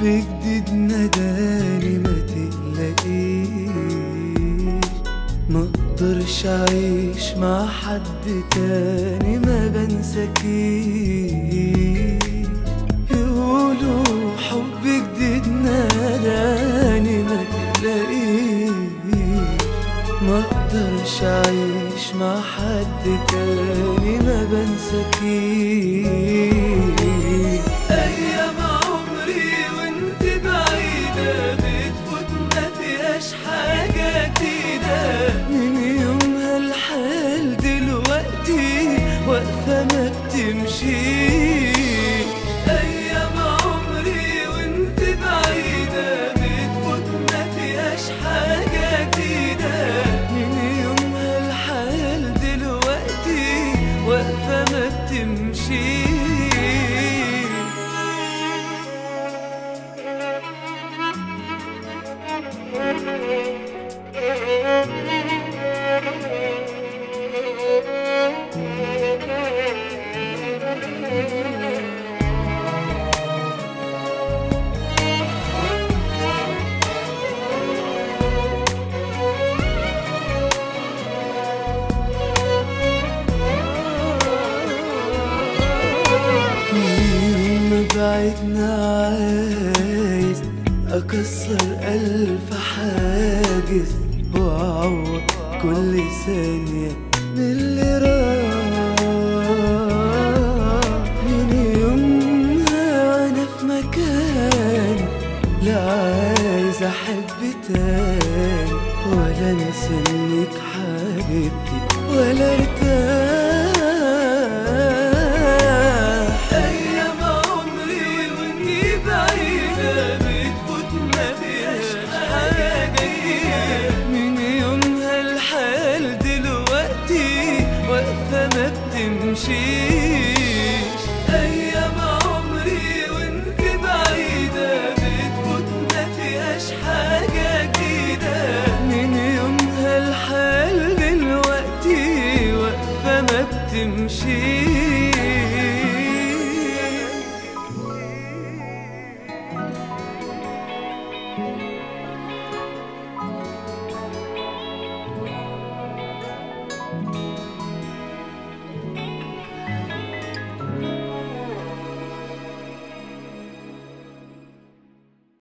جديد ناداني ما تقلقيش ما اقدرش اعيش مع حد تاني ما بنساكيش يقولوا حب جديد ناداني ما تقلقيش ما اقدرش اعيش مع حد تاني ما بنساكيش ايام عمري وانت بعيدة بتفوت ما فيهاش حاجة جديدة من يومها الحال دلوقتي واقفة ما بتمشيش ايام عمري وانت بعيدة بتفوت ما فيهاش حاجة جديدة من يومها الحال دلوقتي واقفة ما بتمشيش يوم ما بعدنا عايز أكسر ألف حاجز وأعوض كل ثانية من اللي راح من يومها وأنا في مكان لا عايز أحب تاني ولا أنسى إنك حبيبتي ولا ارتاح أيام عمري وانتي بعيدة بتفوت ما فيهاش حاجة جديدة من يومها الحال دلوقتي واقفة ما بتمشيش أيام عمري وانتي بعيدة بتفوت ما فيهاش حاجة جديدة من يومها الحال دلوقتي واقفة ما بتمشيش